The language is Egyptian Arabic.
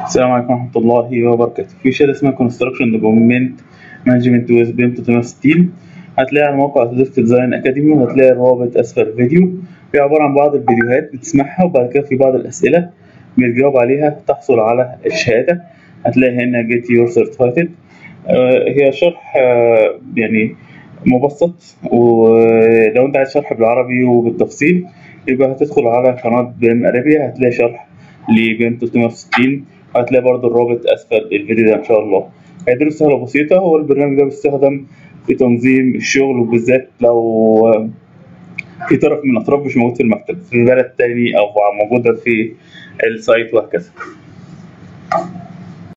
السلام عليكم ورحمة الله وبركاته في شهادة اسمها كونستراكشن دوكيومنت مانجمنت ويز بيم 360 هتلاقيها على موقع سويفت ديزاين اكاديمي وهتلاقي الرابط اسفل الفيديو هي عبارة عن بعض الفيديوهات بتسمعها وبعد كده في بعض الأسئلة بتجاوب عليها تحصل على الشهادة هتلاقي هنا جيت يور سيرتيفايتد هي شرح آه، يعني مبسط ولو انت عايز شرح بالعربي وبالتفصيل يبقى هتدخل على قناة بيم أرابيا هتلاقي شرح لبيم 360 وهتلاقي برضو الرابط أسفل الفيديو ده إن شاء الله هي دروس سهلة وبسيطة هو البرنامج ده بيستخدم في تنظيم الشغل وبالذات لو في طرف من الأطراف مش موجود في المكتب في بلد تاني أو موجودة في السايت وهكذا